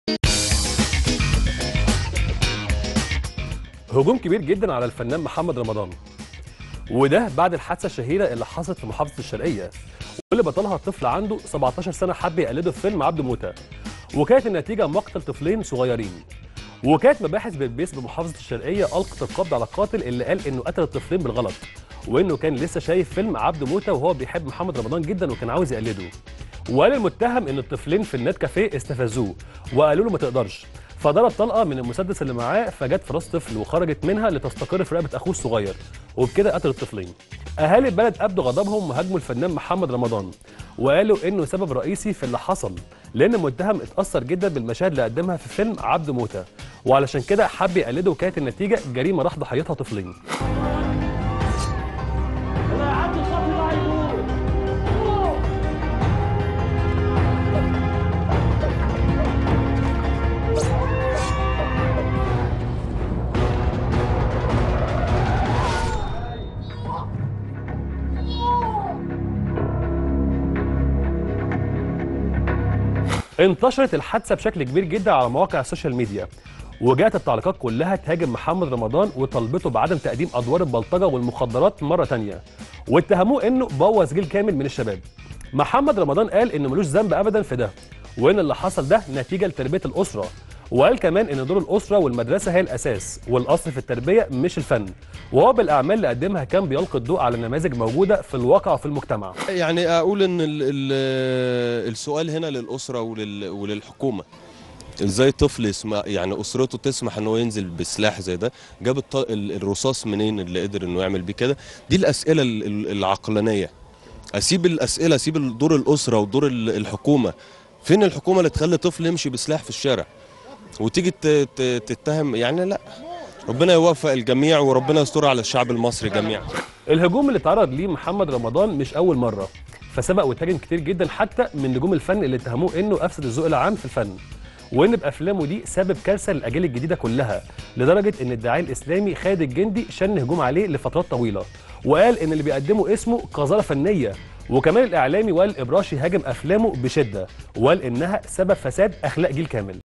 هجوم كبير جدا على الفنان محمد رمضان وده بعد الحادثه الشهيره اللي حصلت في محافظه الشرقيه واللي بطلها طفل عنده 17 سنه حب يقلده في فيلم عبده موته وكانت النتيجه مقتل طفلين صغيرين وكانت مباحث بالبيس بمحافظه الشرقيه القت القبض على القاتل اللي قال انه قتل الطفلين بالغلط وانه كان لسه شايف فيلم عبده موته وهو بيحب محمد رمضان جدا وكان عاوز يقلده وقال المتهم ان الطفلين في النت كافيه استفزوه وقالوا له ما تقدرش فضرب طلقه من المسدس اللي معاه فجت في راس طفل وخرجت منها لتستقر في رقبه اخوه الصغير وبكده قتل الطفلين اهالي البلد ابدوا غضبهم وهاجموا الفنان محمد رمضان وقالوا انه سبب رئيسي في اللي حصل لان المتهم اتاثر جدا بالمشاهد اللي قدمها في فيلم عبده موته وعلشان كده حب يقلده وكانت النتيجه جريمه راح ضحيتها طفلين لا عبد الصافي لا يقول انتشرت الحادثه بشكل كبير جدا على مواقع السوشيال ميديا وجاءت التعليقات كلها تهاجم محمد رمضان وطالبته بعدم تقديم ادوار البلطجه والمخدرات مره تانية واتهموه انه بوظ جيل كامل من الشباب محمد رمضان قال انه ملوش ذنب ابدا في ده وان اللي حصل ده نتيجه لتربيه الاسره وقال كمان ان دور الاسره والمدرسه هي الاساس والاصل في التربيه مش الفن وهو بالاعمال اللي قدمها كان بيلقي الضوء على نماذج موجوده في الواقع وفي المجتمع يعني اقول ان ال ال السؤال هنا للاسره ولل وللحكومه ازاي طفل يسمع يعني اسرته تسمح ان هو ينزل بسلاح زي ده جاب الط- ال- الرصاص منين اللي قدر انه يعمل بيه كده دي الاسئله ال- ال- العقلانيه اسيب الاسئله اسيب دور الاسره ودور ال- الحكومه فين الحكومه اللي تخلي طفل يمشي بسلاح في الشارع وتيجي ت- ت- تتهم يعني لا ربنا يوفق الجميع وربنا يستر على الشعب المصري جميعا الهجوم اللي اتعرض ليه محمد رمضان مش اول مره فسبق واتهاجم كتير جدا حتى من نجوم الفن اللي اتهموه انه افسد الذوق العام في الفن وان بافلامه دي سبب كارثه للاجيال الجديده كلها لدرجه ان الداعيه الاسلامي خالد الجندي شن هجوم عليه لفترات طويله وقال ان اللي بيقدمه اسمه قذاره فنيه وكمان الاعلامي وائل ابراشي هاجم افلامه بشده وقال انها سبب فساد اخلاق جيل كامل